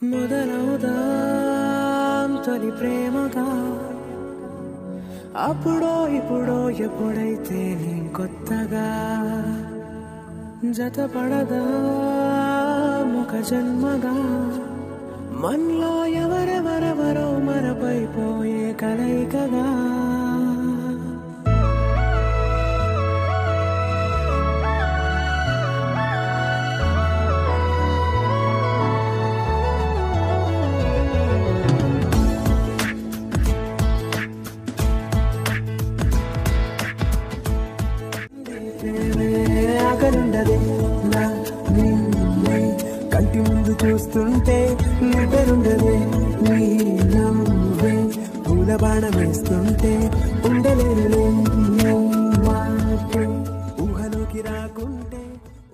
మొదలవుదాం తొలి ప్రేమగా అప్పుడో ఇప్పుడో ఎప్పుడైతే నీ కొత్తగా జతపడదా ఒక జన్మగా మనలో ఎవరెవరెవరో మరపైపోయే కలయికగా ఆకలుండదే నా నిన్నే కంటి ముందు చూస్తుంటే నిద్రుండదే నీ నవ్వే పూల బాణం వేస్తుంటే ఉండలేనులే నీ మాటే ఊహలోకి రాకుంటే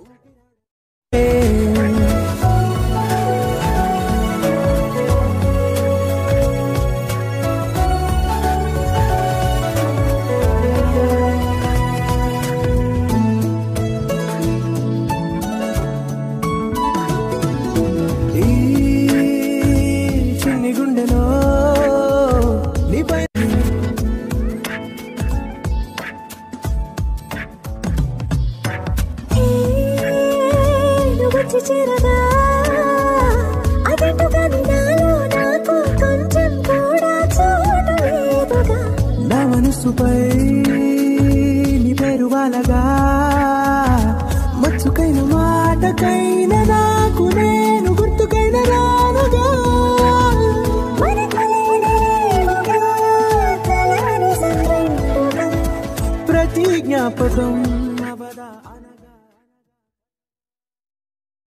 ఈ చిన్ని గుండెలో నీపై వచ్చి చేరగా అదెందుకని నాలో నాకు కొంచెం కూడా చోటు లేదుగా నా మనసుపై నీ పేరు వాలగా మచ్చుకైన మాటకైన నాకు నేను గుర్తుకైన రానుగా మన కలయినరేవుగా కలని సంద్రంటుగా ప్రతి జ్ఞాపకం